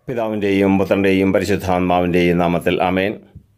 പിതാവിൻ്റെയും പുത്രൻ്റെയും പരിശുദ്ധാത്മാവിൻ്റെയും നാമത്തിൽ അമേൻ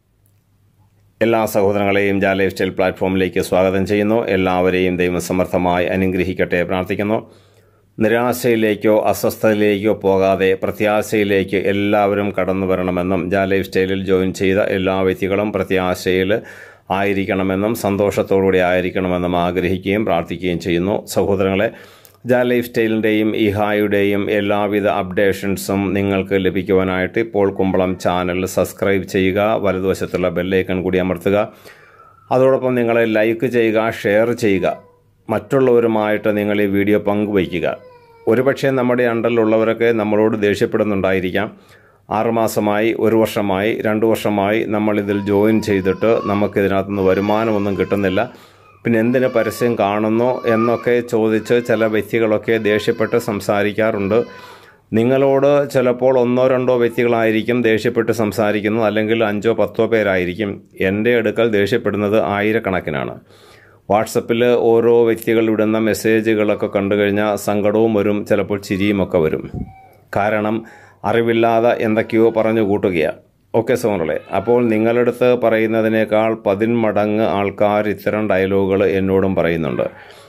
എല്ലാ സഹോദരങ്ങളെയും ജാ ലൈഫ് സ്റ്റൈൽ പ്ലാറ്റ്ഫോമിലേക്ക് സ്വാഗതം ചെയ്യുന്നു എല്ലാവരെയും ദൈവം സമർത്ഥമായി അനുഗ്രഹിക്കട്ടെ പ്രാർത്ഥിക്കുന്നു നിരാശയിലേക്കോ അസ്വസ്ഥതയിലേക്കോ പോകാതെ പ്രത്യാശയിലേക്ക് എല്ലാവരും കടന്നു വരണമെന്നും ജാ ലൈഫ് സ്റ്റൈലിൽ ജോയിൻ ചെയ്ത എല്ലാ വ്യക്തികളും പ്രത്യാശയിൽ ആയിരിക്കണമെന്നും സന്തോഷത്തോടുകൂടി ആയിരിക്കണമെന്നും ആഗ്രഹിക്കുകയും പ്രാർത്ഥിക്കുകയും ചെയ്യുന്നു സഹോദരങ്ങളെ ജാ ലൈഫ് സ്റ്റൈലിൻ്റെയും ഇഹായുടെയും എല്ലാവിധ അപ്ഡേഷൻസും നിങ്ങൾക്ക് ലഭിക്കുവാനായിട്ട് ഇപ്പോൾ കുമ്പളം ചാനൽ സബ്സ്ക്രൈബ് ചെയ്യുക വലതുവശത്തുള്ള ബെല്ലൈക്കൺ കൂടി അമർത്തുക അതോടൊപ്പം നിങ്ങൾ ലൈക്ക് ചെയ്യുക ഷെയർ ചെയ്യുക മറ്റുള്ളവരുമായിട്ട് നിങ്ങൾ ഈ വീഡിയോ പങ്കുവയ്ക്കുക ഒരുപക്ഷെ നമ്മുടെ അണ്ടറിലുള്ളവരൊക്കെ നമ്മളോട് ദേഷ്യപ്പെടുന്നുണ്ടായിരിക്കാം ആറുമാസമായി ഒരു വർഷമായി രണ്ട് വർഷമായി നമ്മളിതിൽ ജോയിൻ ചെയ്തിട്ട് നമുക്കിതിനകത്തുനിന്ന് വരുമാനമൊന്നും കിട്ടുന്നില്ല പിന്നെ എന്തിന് പരസ്യം കാണുന്നു എന്നൊക്കെ ചോദിച്ച് ചില വ്യക്തികളൊക്കെ ദേഷ്യപ്പെട്ട് സംസാരിക്കാറുണ്ട് നിങ്ങളോട് ചിലപ്പോൾ ഒന്നോ രണ്ടോ വ്യക്തികളായിരിക്കും ദേഷ്യപ്പെട്ട് സംസാരിക്കുന്നത് അല്ലെങ്കിൽ അഞ്ചോ പത്തോ പേരായിരിക്കും എൻ്റെ അടുക്കൽ ദേഷ്യപ്പെടുന്നത് ആയിരക്കണക്കിനാണ് വാട്സപ്പിൽ ഓരോ വ്യക്തികൾ ഇടുന്ന മെസ്സേജുകളൊക്കെ കണ്ടു കഴിഞ്ഞാൽ സങ്കടവും വരും ചിലപ്പോൾ ചിരിയുമൊക്കെ വരും കാരണം അറിവില്ലാതെ എന്തൊക്കെയോ പറഞ്ഞു കൂട്ടുകയാണ് ഓക്കെ സോണറെ അപ്പോൾ നിങ്ങളടുത്ത് പറയുന്നതിനേക്കാൾ പതിന്മടങ്ങ് ആൾക്കാർ ഇത്തരം ഡയലോഗുകൾ എന്നോടും പറയുന്നുണ്ട്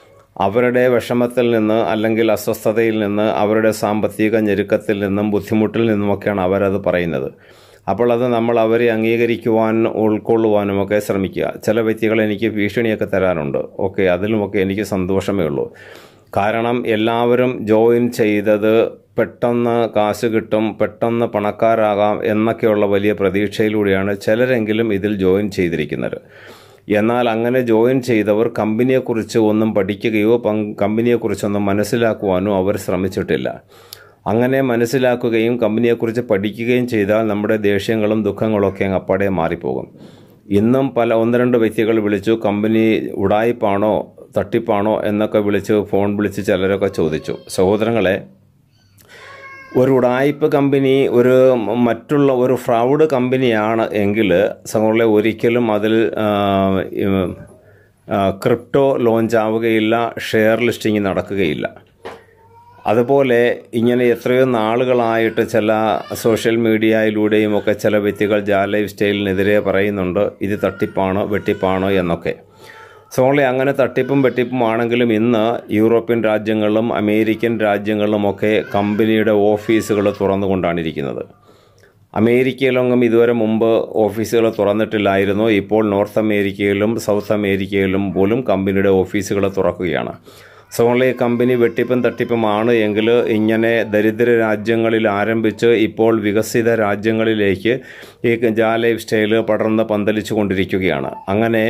അവരുടെ വിഷമത്തിൽ നിന്ന് അല്ലെങ്കിൽ അസ്വസ്ഥതയിൽ നിന്ന് അവരുടെ സാമ്പത്തിക ഞെരുക്കത്തിൽ നിന്നും ബുദ്ധിമുട്ടിൽ നിന്നുമൊക്കെയാണ് അവരത് പറയുന്നത് അപ്പോൾ അത് നമ്മൾ അവരെ അംഗീകരിക്കുവാൻ ഉൾക്കൊള്ളുവാനുമൊക്കെ ശ്രമിക്കുക ചില വ്യക്തികൾ എനിക്ക് ഭീഷണിയൊക്കെ തരാറുണ്ട് ഓക്കെ അതിലുമൊക്കെ എനിക്ക് സന്തോഷമേ ഉള്ളൂ കാരണം എല്ലാവരും ജോയിൻ ചെയ്തത് പെട്ടെന്ന് കാശ് കിട്ടും പെട്ടെന്ന് പണക്കാരാകാം എന്നൊക്കെയുള്ള വലിയ പ്രതീക്ഷയിലൂടെയാണ് ചിലരെങ്കിലും ഇതിൽ ജോയിൻ ചെയ്തിരിക്കുന്നത് എന്നാൽ അങ്ങനെ ജോയിൻ ചെയ്തവർ കമ്പനിയെക്കുറിച്ച് ഒന്നും പഠിക്കുകയോ കമ്പനിയെക്കുറിച്ചൊന്നും മനസ്സിലാക്കുവാനോ അവർ ശ്രമിച്ചിട്ടില്ല അങ്ങനെ മനസ്സിലാക്കുകയും കമ്പനിയെക്കുറിച്ച് പഠിക്കുകയും ചെയ്താൽ നമ്മുടെ ദേഷ്യങ്ങളും ദുഃഖങ്ങളൊക്കെ അങ്ങ് അപ്പാടെ മാറിപ്പോകും ഇന്നും പല ഒന്ന് രണ്ട് വ്യക്തികൾ വിളിച്ചു കമ്പനി ഉടായിപ്പാണോ തട്ടിപ്പാണോ എന്നൊക്കെ വിളിച്ച് ഫോൺ വിളിച്ച് ചിലരൊക്കെ ചോദിച്ചു സഹോദരങ്ങളെ ഒരു ഉടായ്പ കമ്പനി ഒരു മറ്റുള്ള ഒരു ഫ്രൗഡ് കമ്പനിയാണ് എങ്കിൽ സഹോദരങ്ങളെ ഒരിക്കലും അതിൽ ക്രിപ്റ്റോ ലോഞ്ച് ആവുകയില്ല ഷെയർ ലിസ്റ്റിംഗ് നടക്കുകയില്ല അതുപോലെ ഇങ്ങനെ എത്രയോ നാളുകളായിട്ട് ചില സോഷ്യൽ മീഡിയയിലൂടെയും ഒക്കെ ചില വ്യക്തികൾ ജാ ലൈഫ് സ്റ്റൈലിനെതിരെ പറയുന്നുണ്ട് ഇത് തട്ടിപ്പാണോ വെട്ടിപ്പാണോ എന്നൊക്കെ സോളി അങ്ങനെ തട്ടിപ്പും വെട്ടിപ്പും ആണെങ്കിലും ഇന്ന് യൂറോപ്യൻ രാജ്യങ്ങളിലും അമേരിക്കൻ രാജ്യങ്ങളിലുമൊക്കെ കമ്പനിയുടെ ഓഫീസുകൾ തുറന്നുകൊണ്ടാണ് ഇരിക്കുന്നത് അമേരിക്കയിലൊന്നും ഇതുവരെ മുമ്പ് ഓഫീസുകൾ തുറന്നിട്ടില്ലായിരുന്നു ഇപ്പോൾ നോർത്ത് അമേരിക്കയിലും സൗത്ത് അമേരിക്കയിലും പോലും കമ്പനിയുടെ ഓഫീസുകൾ തുറക്കുകയാണ് സോളി കമ്പനി വെട്ടിപ്പും തട്ടിപ്പുമാണ് എങ്കിൽ ഇങ്ങനെ ദരിദ്ര രാജ്യങ്ങളിൽ ആരംഭിച്ച് ഇപ്പോൾ വികസിത രാജ്യങ്ങളിലേക്ക് ഈ ജാ ലൈഫ് സ്റ്റൈൽ പടർന്ന് പന്തലിച്ചു കൊണ്ടിരിക്കുകയാണ് അങ്ങനെ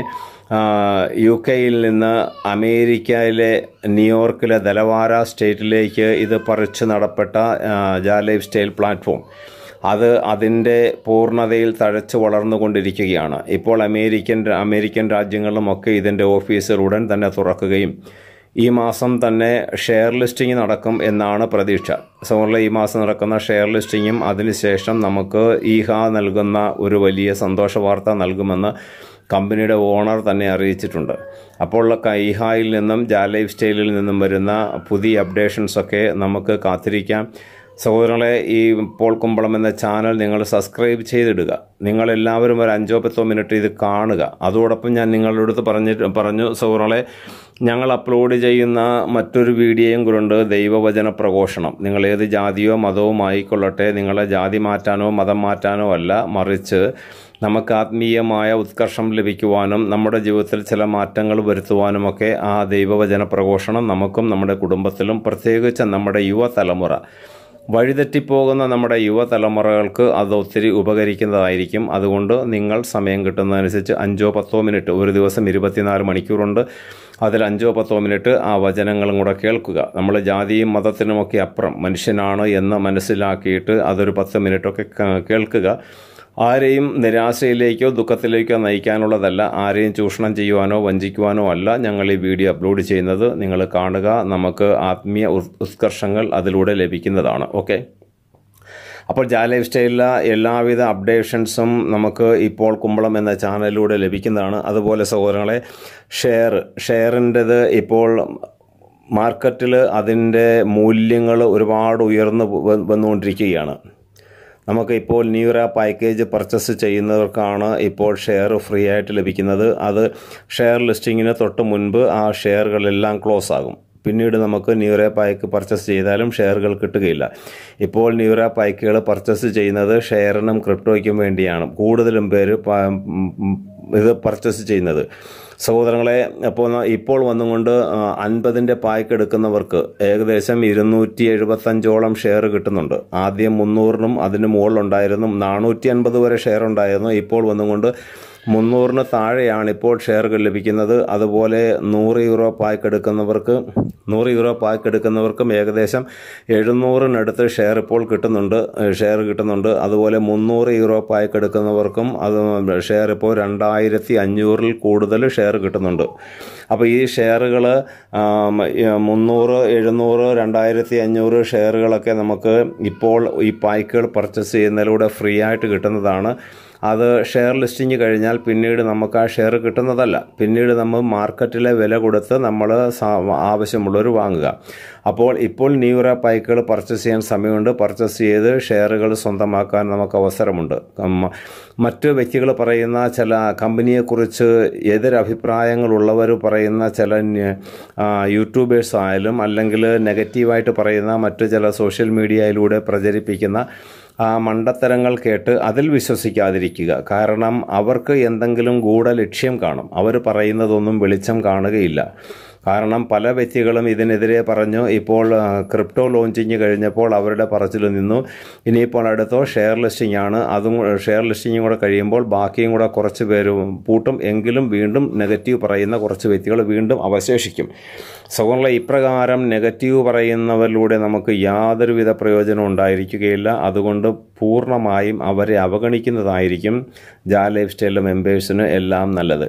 യു കെയിൽ നിന്ന് അമേരിക്കയിലെ ന്യൂയോർക്കിലെ ദലവാര സ്റ്റേറ്റിലേക്ക് ഇത് പറിച്ചു നടപ്പെട്ട ജാ ലൈഫ് സ്റ്റൈൽ പ്ലാറ്റ്ഫോം അത് അതിൻ്റെ പൂർണ്ണതയിൽ തഴച്ചു വളർന്നുകൊണ്ടിരിക്കുകയാണ് ഇപ്പോൾ അമേരിക്കൻ അമേരിക്കൻ രാജ്യങ്ങളിലുമൊക്കെ ഇതിൻ്റെ ഓഫീസുകൾ ഉടൻ തന്നെ തുറക്കുകയും ഈ മാസം തന്നെ ഷെയർ ലിസ്റ്റിംഗ് നടക്കും എന്നാണ് പ്രതീക്ഷ സോറിലെ ഈ മാസം നടക്കുന്ന ഷെയർ ലിസ്റ്റിങ്ങും അതിനുശേഷം നമുക്ക് ഈഹ നൽകുന്ന ഒരു വലിയ സന്തോഷ വാർത്ത നൽകുമെന്ന് കമ്പനിയുടെ ഓണർ തന്നെ അറിയിച്ചിട്ടുണ്ട് അപ്പോൾ ഈഹായിൽ നിന്നും ജാ ലൈഫ് സ്റ്റൈലിൽ നിന്നും വരുന്ന പുതിയ അപ്ഡേഷൻസൊക്കെ നമുക്ക് കാത്തിരിക്കാം സഹോദരങ്ങളെ ഈ പോൾ കുമ്പളം എന്ന ചാനൽ നിങ്ങൾ സബ്സ്ക്രൈബ് ചെയ്തിടുക നിങ്ങളെല്ലാവരും ഒരു അഞ്ചോ പത്തോ മിനിറ്റ് ഇത് കാണുക അതോടൊപ്പം ഞാൻ നിങ്ങളുടെ അടുത്ത് പറഞ്ഞിട്ട് പറഞ്ഞു സഹോദരങ്ങളെ ഞങ്ങൾ അപ്ലോഡ് ചെയ്യുന്ന മറ്റൊരു വീഡിയോയും കൂടെ ദൈവവചന പ്രഘോഷണം നിങ്ങൾ ഏത് ജാതിയോ മതവും ആയിക്കൊള്ളട്ടെ നിങ്ങളെ ജാതി മാറ്റാനോ മതം മാറ്റാനോ അല്ല മറിച്ച് നമുക്ക് ആത്മീയമായ ഉത്കർഷം ലഭിക്കുവാനും നമ്മുടെ ജീവിതത്തിൽ ചില മാറ്റങ്ങൾ വരുത്തുവാനുമൊക്കെ ആ ദൈവവചന പ്രഘോഷണം നമുക്കും നമ്മുടെ കുടുംബത്തിലും പ്രത്യേകിച്ച് നമ്മുടെ യുവതലമുറ വഴിതെറ്റിപ്പോകുന്ന നമ്മുടെ യുവതലമുറകൾക്ക് അത് ഒത്തിരി ഉപകരിക്കുന്നതായിരിക്കും അതുകൊണ്ട് നിങ്ങൾ സമയം കിട്ടുന്നതനുസരിച്ച് അഞ്ചോ പത്തോ മിനിറ്റ് ഒരു ദിവസം ഇരുപത്തിനാല് മണിക്കൂറുണ്ട് അതിൽ അഞ്ചോ പത്തോ മിനിറ്റ് ആ വചനങ്ങളും കൂടെ കേൾക്കുക നമ്മൾ ജാതിയും മതത്തിനുമൊക്കെ അപ്പുറം മനുഷ്യനാണ് എന്ന് മനസ്സിലാക്കിയിട്ട് അതൊരു പത്ത് മിനിറ്റൊക്കെ കേൾക്കുക ആരെയും നിരാശയിലേക്കോ ദുഃഖത്തിലേക്കോ നയിക്കാനുള്ളതല്ല ആരെയും ചൂഷണം ചെയ്യുവാനോ വഞ്ചിക്കുവാനോ അല്ല ഞങ്ങൾ ഈ വീഡിയോ അപ്ലോഡ് ചെയ്യുന്നത് നിങ്ങൾ കാണുക നമുക്ക് ആത്മീയ ഉത്കർഷങ്ങൾ അതിലൂടെ ലഭിക്കുന്നതാണ് ഓക്കെ അപ്പോൾ ജാ ലൈഫ് സ്റ്റൈലിലെ എല്ലാവിധ അപ്ഡേഷൻസും നമുക്ക് ഇപ്പോൾ കുമ്പളം എന്ന ചാനലിലൂടെ ലഭിക്കുന്നതാണ് അതുപോലെ സഹോദരങ്ങളെ ഷെയർ ഷെയറിൻ്റെത് ഇപ്പോൾ മാർക്കറ്റിൽ അതിൻ്റെ മൂല്യങ്ങൾ ഒരുപാട് ഉയർന്നു വന്നുകൊണ്ടിരിക്കുകയാണ് നമുക്ക് ഇപ്പോൾ ന്യൂറ പാക്കേജ് പർച്ചേസ് ചെയ്യുന്നവർക്കാണ് ഇപ്പോൾ ഷെയർ ഫ്രീ ആയിട്ട് ലഭിക്കുന്നത് അത് ഷെയർ ലിസ്റ്റിങ്ങിന് തൊട്ട് മുൻപ് ആ ഷെയറുകളെല്ലാം ക്ലോസ് ആകും പിന്നീട് നമുക്ക് ന്യൂറ പായ്ക്ക് പർച്ചേസ് ചെയ്താലും ഷെയറുകൾ കിട്ടുകയില്ല ഇപ്പോൾ ന്യൂറ പായ്ക്കുകൾ പർച്ചേസ് ചെയ്യുന്നത് ഷെയറിനും ക്രിപ്റ്റോയ്ക്കും വേണ്ടിയാണ് കൂടുതലും പേര് പ- ഉം, ഉം, ഇത് പർച്ചേസ് ചെയ്യുന്നത് സഹോദരങ്ങളെ അപ്പോൾ ന- ഇപ്പോൾ വന്നുകൊണ്ട് അൻപതിൻ്റെ പായ്ക്ക് എടുക്കുന്നവർക്ക് ഏകദേശം ഇരുന്നൂറ്റി എഴുപത്തഞ്ചോളം ഷെയർ കിട്ടുന്നുണ്ട് ആദ്യം മുന്നൂറിനും അതിന് മുകളിലുണ്ടായിരുന്നു നാനൂറ്റി അൻപത് വരെ ഷെയർ ഉണ്ടായിരുന്നു ഇപ്പോൾ വന്നുകൊണ്ട് മുന്നൂറിന് താഴെയാണ് ഇപ്പോൾ ഷെയറുകൾ ലഭിക്കുന്നത് അതുപോലെ നൂറ് യൂറോ പായ്ക്ക് എടുക്കുന്നവർക്ക് നൂറ് യൂറോ പായ്ക്ക് എടുക്കുന്നവർക്കും ഏകദേശം എഴുന്നൂറിനടുത്ത് ഷെയർ ഇപ്പോൾ കിട്ടുന്നുണ്ട് ഏഹ് ഷെയർ കിട്ടുന്നുണ്ട് അതുപോലെ മുന്നൂറ് യൂറോ പായ്ക്ക് എടുക്കുന്നവർക്കും അത് ഷെയർ ഇപ്പോൾ രണ്ടായിരത്തി അഞ്ഞൂറിൽ കൂടുതൽ ഷെയർ കിട്ടുന്നുണ്ട് അപ്പോൾ ഈ ഷെയറുകൾ മുന്നൂറ് എഴുന്നൂറ് രണ്ടായിരത്തി അഞ്ഞൂറ് ഷെയറുകളൊക്കെ നമുക്ക് ഇപ്പോൾ ഈ പായ്ക്കുകൾ പർച്ചേസ് ചെയ്യുന്നതിലൂടെ ഫ്രീ ആയിട്ട് കിട്ടുന്നതാണ് അത് ഷെയർ ലിസ്റ്റിംഗ് കഴിഞ്ഞാൽ പിന്നീട് നമുക്ക് ആ ഷെയർ കിട്ടുന്നതല്ല പിന്നീട് നമ്മൾ മാർക്കറ്റിലെ വില കൊടുത്ത് നമ്മൾ ആവശ്യമുള്ളവർ വാങ്ങുക അപ്പോൾ ഇപ്പോൾ ന്യൂറ പായ്ക്കുകൾ പർച്ചേസ് ചെയ്യാൻ സമയമുണ്ട് പർച്ചേസ് ചെയ്ത് ഷെയറുകൾ സ്വന്തമാക്കാൻ നമുക്ക് അവസരമുണ്ട് ഉം, മറ്റ് വ്യക്തികൾ പറയുന്ന ചില കമ്പനിയെക്കുറിച്ച് എതിരഭിപ്രായങ്ങളുള്ളവർ പറയുന്ന ചില ന്യ- ആ, യൂട്യൂബേഴ്സ് ആയാലും അല്ലെങ്കിൽ നെഗറ്റീവായിട്ട് പറയുന്ന മറ്റ് ചില സോഷ്യൽ മീഡിയയിലൂടെ പ്രചരിപ്പിക്കുന്ന ആ മണ്ടത്തരങ്ങൾ കേട്ട് അതിൽ വിശ്വസിക്കാതിരിക്കുക കാരണം അവർക്ക് എന്തെങ്കിലും ഗൂഢലക്ഷ്യം കാണും അവർ പറയുന്നതൊന്നും വെളിച്ചം കാണുകയില്ല കാരണം പല വ്യക്തികളും ഇതിനെതിരെ പറഞ്ഞു ഇപ്പോൾ ആ, ക്രിപ്റ്റോ ലോഞ്ചിങ് കഴിഞ്ഞപ്പോൾ അവരുടെ പറച്ചിൽ നിന്നു ഇനിയിപ്പോൾ അടുത്തോ ഷെയർ ലിസ്റ്റിംഗ് ആണ് അതും ഷെയർ ലിസ്റ്റിംഗും കൂടെ കഴിയുമ്പോൾ ബാക്കിയും കൂടെ കുറച്ച് പേര് പൂട്ടും എങ്കിലും വീണ്ടും നെഗറ്റീവ് പറയുന്ന കുറച്ച് വ്യക്തികൾ വീണ്ടും അവശേഷിക്കും സഹോദരങ്ങളെ ഇപ്രകാരം നെഗറ്റീവ് പറയുന്നവരിലൂടെ നമുക്ക് യാതൊരുവിധ പ്രയോജനം ഉണ്ടായിരിക്കുകയില്ല അതുകൊണ്ട് പൂർണ്ണമായും അവരെ അവഗണിക്കുന്നതായിരിക്കും ജാ ലൈഫ് സ്റ്റൈൽ മെമ്പേഴ്സിന് എല്ലാം നല്ലത്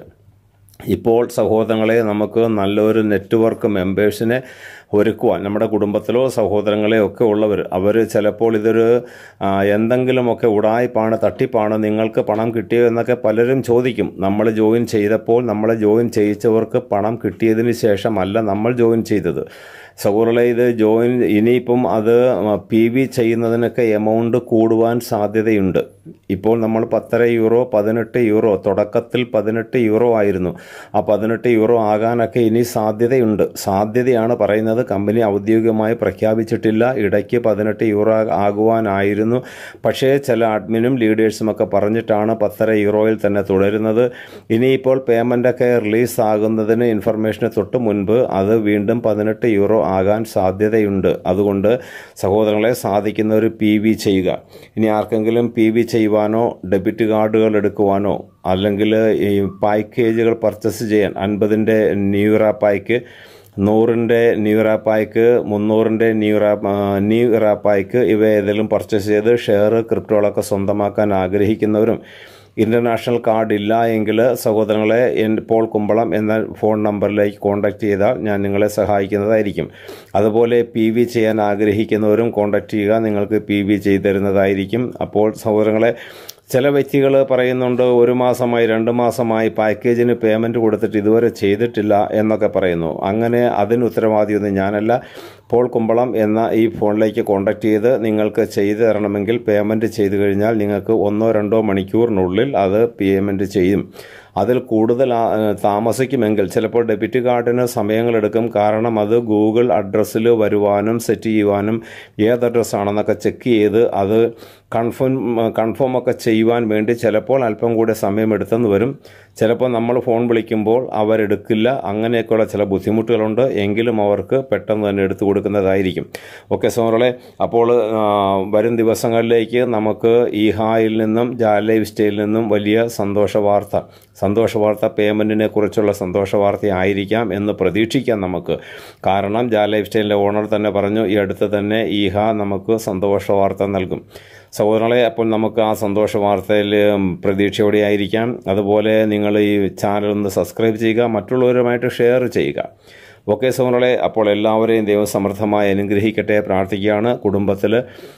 ഇപ്പോൾ സഹോദരങ്ങളെ നമുക്ക് നല്ലൊരു നെറ്റ്വർക്ക് മെമ്പേഴ്സിനെ ഒരുക്കുവാൻ നമ്മുടെ കുടുംബത്തിലോ സഹോദരങ്ങളെ ഒക്കെ ഉള്ളവർ അവർ ചിലപ്പോൾ ഇതൊരു ആ, എന്തെങ്കിലുമൊക്കെ ഉടായ്പാണ് തട്ടിപ്പാണ് നിങ്ങൾക്ക് പണം കിട്ടിയോ എന്നൊക്കെ പലരും ചോദിക്കും നമ്മൾ ജോയിൻ ചെയ്തപ്പോൾ നമ്മളെ ജോയിൻ ചെയ്യിച്ചവർക്ക് പണം കിട്ടിയതിന് ശേഷമല്ല നമ്മൾ ജോയിൻ ചെയ്തത് സഹോദരങ്ങളെ ഇത് ജോയിൻ ഇനിയിപ്പം അത് പി വി ചെയ്യുന്നതിനൊക്കെ എമൗണ്ട് കൂടുവാൻ സാധ്യതയുണ്ട് ഇപ്പോൾ നമ്മൾ പത്തര യൂറോ പതിനെട്ട് യൂറോ തുടക്കത്തിൽ പതിനെട്ട് യൂറോ ആയിരുന്നു ആ പതിനെട്ട് യൂറോ ആകാനൊക്കെ ഇനി സാധ്യതയുണ്ട് സാധ്യതയാണ് പറയുന്നത് കമ്പനി ഔദ്യോഗികമായി പ്രഖ്യാപിച്ചിട്ടില്ല ഇടയ്ക്ക് പതിനെട്ട് യൂറോ ആകുവാനായിരുന്നു പക്ഷേ ചില അഡ്മിനും ലീഡേഴ്സും ഒക്കെ പറഞ്ഞിട്ടാണ് പത്തര യൂറോയിൽ തന്നെ തുടരുന്നത് ഇനിയിപ്പോൾ പേയ്മെൻ്റൊക്കെ റിലീസ് ആകുന്നതിന് ഇൻഫർമേഷന് തൊട്ട് മുൻപ് അത് വീണ്ടും പതിനെട്ട് യൂറോ ആകാൻ സാധ്യതയുണ്ട് അതുകൊണ്ട് സഹോദരങ്ങളെ സാധിക്കുന്ന ഒരു പി വി ചെയ്യുക ഇനി ആർക്കെങ്കിലും പി വി ചെയ്യുവാനോ ഡെബിറ്റ് കാർഡുകൾ എടുക്കുവാനോ അല്ലെങ്കിൽ ഈ പാക്കേജുകൾ പർച്ചേസ് ചെയ്യാൻ അൻപതിൻ്റെ ന്യൂറ പായ്ക്ക് നൂറിൻ്റെ ന്യൂറ പായ്ക്ക് മുന്നൂറിൻ്റെ ന്യൂറ ന്യൂറ പായ്ക്ക് ഇവ ഏതെങ്കിലും പർച്ചേസ് ചെയ്ത് ഷെയർ ക്രിപ്റ്റോകളൊക്കെ സ്വന്തമാക്കാൻ ആഗ്രഹിക്കുന്നവരും ഇൻ്റർനാഷണൽ കാർഡ് ഇല്ല എങ്കിൽ സഹോദരങ്ങളെ എൻ പോൾ കുമ്പളം എന്ന ഫോൺ നമ്പറിലേക്ക് കോൺടാക്റ്റ് ചെയ്താൽ ഞാൻ നിങ്ങളെ സഹായിക്കുന്നതായിരിക്കും അതുപോലെ പി വി ചെയ്യാൻ ആഗ്രഹിക്കുന്നവരും കോൺടാക്റ്റ് ചെയ്യുക നിങ്ങൾക്ക് പി വി ചെയ്തു തരുന്നതായിരിക്കും അപ്പോൾ സഹോദരങ്ങളെ ചില വ്യക്തികൾ പറയുന്നുണ്ട് ഒരു മാസമായി രണ്ട് മാസമായി പാക്കേജിന് പേയ്മെൻറ്റ് കൊടുത്തിട്ട് ഇതുവരെ ചെയ്തിട്ടില്ല എന്നൊക്കെ പറയുന്നു അങ്ങനെ അതിന് ഉത്തരവാദിയൊന്നും ഞാനല്ല പോൾ കുമ്പളം എന്ന ഈ ഫോണിലേക്ക് കോൺടാക്റ്റ് ചെയ്ത് നിങ്ങൾക്ക് ചെയ്തു തരണമെങ്കിൽ പേയ്മെൻറ്റ് ചെയ്തു കഴിഞ്ഞാൽ നിങ്ങൾക്ക് ഒന്നോ രണ്ടോ മണിക്കൂറിനുള്ളിൽ അത് പേയ്മെൻറ്റ് ചെയ്യും അതിൽ കൂടുതൽ ആ- താമസിക്കുമെങ്കിൽ ചിലപ്പോൾ ഡെബിറ്റ് കാർഡിന് സമയങ്ങളെടുക്കും കാരണം അത് ഗൂഗിൾ അഡ്രസ്സിൽ വരുവാനും സെറ്റ് ചെയ്യുവാനും ഏത് അഡ്രസ്സാണെന്നൊക്കെ ചെക്ക് ചെയ്ത് അത് കൺഫേം കൺഫേം ഒക്കെ ചെയ്യുവാൻ വേണ്ടി ചിലപ്പോൾ അല്പം കൂടെ സമയമെടുത്തെന്ന് വരും ചിലപ്പോൾ നമ്മൾ ഫോൺ വിളിക്കുമ്പോൾ അവരെടുക്കില്ല അങ്ങനെയൊക്കെയുള്ള ചില ബുദ്ധിമുട്ടുകളുണ്ട് എങ്കിലും അവർക്ക് പെട്ടെന്ന് തന്നെ എടുത്തു കൊടുക്കുന്നതായിരിക്കും ഓക്കെ സോറളെ അപ്പോൾ ആ, വരും ദിവസങ്ങളിലേക്ക് നമുക്ക് ഈ ഹായിൽ നിന്നും ജാലൈവ് സ്റ്റേയിൽ നിന്നും വലിയ സന്തോഷ വാർത്ത സന്തോഷ വാർത്ത പേയ്മെൻറ്റിനെ കുറിച്ചുള്ള സന്തോഷ വാർത്ത ആയിരിക്കാം എന്ന് പ്രതീക്ഷിക്കാം നമുക്ക് കാരണം ജാലൈഫ് സ്റ്റൈലിൻ്റെ ഓണർ തന്നെ പറഞ്ഞു ഈ അടുത്ത് തന്നെ ഈഹ നമുക്ക് സന്തോഷ വാർത്ത നൽകും സഹോദരങ്ങളെ അപ്പോൾ നമുക്ക് ആ സന്തോഷ വാർത്തയിൽ പ്രതീക്ഷയോടെ ആയിരിക്കാം അതുപോലെ നിങ്ങൾ ഈ ചാനൽ ഒന്ന് സബ്സ്ക്രൈബ് ചെയ്യുക മറ്റുള്ളവരുമായിട്ട് ഷെയർ ചെയ്യുക ഓക്കെ സഹോദരങ്ങളെ അപ്പോൾ എല്ലാവരെയും ദൈവം സമൃദ്ധമായി അനുഗ്രഹിക്കട്ടെ പ്രാർത്ഥിക്കുകയാണ് കുടുംബത്തിൽ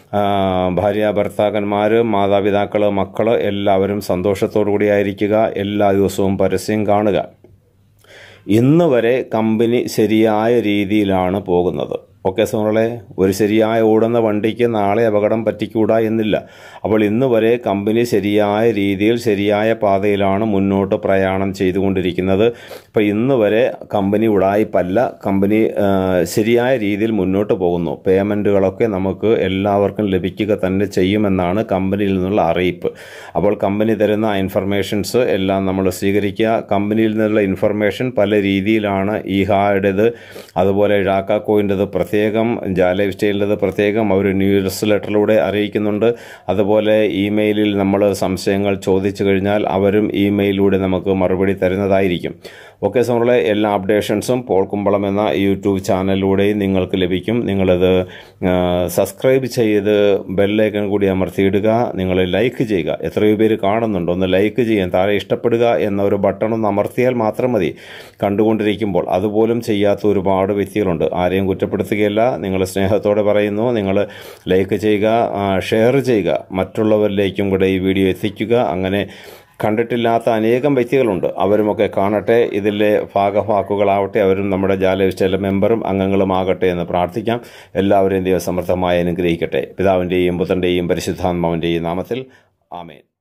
ഭാര്യ ഭർത്താക്കന്മാർ മാതാപിതാക്കൾ മക്കൾ എല്ലാവരും സന്തോഷത്തോടു കൂടി ആയിരിക്കുക എല്ലാ ദിവസവും പരസ്യം കാണുക ഇന്ന് വരെ കമ്പനി ശരിയായ രീതിയിലാണ് പോകുന്നത് ഓക്കെ സുഹൃങ്ങളെ ഒരു ശരിയായ ഓടുന്ന വണ്ടിക്ക് നാളെ അപകടം പറ്റിക്കൂടാ എന്നില്ല അപ്പോൾ ഇന്ന് വരെ കമ്പനി ശരിയായ രീതിയിൽ ശരിയായ പാതയിലാണ് മുന്നോട്ട് പ്രയാണം ചെയ്തുകൊണ്ടിരിക്കുന്നത് അപ്പോൾ ഇന്ന് വരെ കമ്പനി ഉടായിപ്പല്ല കമ്പനി ആ, ശരിയായ രീതിയിൽ മുന്നോട്ട് പോകുന്നു പേയ്മെൻറ്റുകളൊക്കെ നമുക്ക് എല്ലാവർക്കും ലഭിക്കുക തന്നെ ചെയ്യുമെന്നാണ് കമ്പനിയിൽ നിന്നുള്ള അറിയിപ്പ് അപ്പോൾ കമ്പനി തരുന്ന ഇൻഫർമേഷൻസ് എല്ലാം നമ്മൾ സ്വീകരിക്കുക കമ്പനിയിൽ നിന്നുള്ള ഇൻഫർമേഷൻ പല രീതിയിലാണ് ഈഹായുടേത് അതുപോലെ ഴാക്കാക്കോയിൻ്റെത് പ്രത്യേകം ജാലൈഫ് സ്റ്റൈലിൻ്റെത് പ്രത്യേകം അവർ ന്യൂസ് ലെറ്ററിലൂടെ അറിയിക്കുന്നുണ്ട് അതുപോലെ ഇമെയിലിൽ നമ്മൾ സംശയങ്ങൾ ചോദിച്ചു കഴിഞ്ഞാൽ അവരും ഇമെയിലിലൂടെ നമുക്ക് മറുപടി തരുന്നതായിരിക്കും ഓക്കെ സുഹൃത്തുക്കളെ എല്ലാ അപ്ഡേഷൻസും പോൾ കുമ്പളം എന്ന യൂട്യൂബ് ചാനലിലൂടെയും നിങ്ങൾക്ക് ലഭിക്കും നിങ്ങളത് ആ, സബ്സ്ക്രൈബ് ചെയ്ത് ബെല്ലൈക്കൺ കൂടി അമർത്തിയിടുക നിങ്ങൾ ലൈക്ക് ചെയ്യുക എത്രയോ പേര് കാണുന്നുണ്ട് ഒന്ന് ലൈക്ക് ചെയ്യാൻ താഴെ ഇഷ്ടപ്പെടുക എന്ന ഒരു ബട്ടൺ ഒന്ന് അമർത്തിയാൽ മാത്രം മതി കണ്ടുകൊണ്ടിരിക്കുമ്പോൾ അതുപോലും ചെയ്യാത്ത ഒരുപാട് വ്യക്തികളുണ്ട് ആരെയും കുറ്റപ്പെടുത്തുകയല്ല നിങ്ങൾ സ്നേഹത്തോടെ പറയുന്നു നിങ്ങൾ ലൈക്ക് ചെയ്യുക ആ, ഷെയർ ചെയ്യുക മറ്റുള്ളവരിലേക്കും കൂടെ ഈ വീഡിയോ എത്തിക്കുക അങ്ങനെ കണ്ടിട്ടില്ലാത്ത അനേകം വ്യക്തികളുണ്ട് അവരുമൊക്കെ കാണട്ടെ ഇതിലെ ഭാഗഭാക്കുകളാവട്ടെ അവരും നമ്മുടെ ജാലവിസ്റ്റയിലെ മെമ്പറും അംഗങ്ങളും ആകട്ടെ എന്ന് പ്രാർത്ഥിക്കാം എല്ലാവരെയും ദൈവസമർത്ഥമായി അനുഗ്രഹിക്കട്ടെ പിതാവിൻ്റെയും പുത്രൻ്റെയും പരിശുദ്ധാത്മാവിൻ്റെയും നാമത്തിൽ ആമേൻ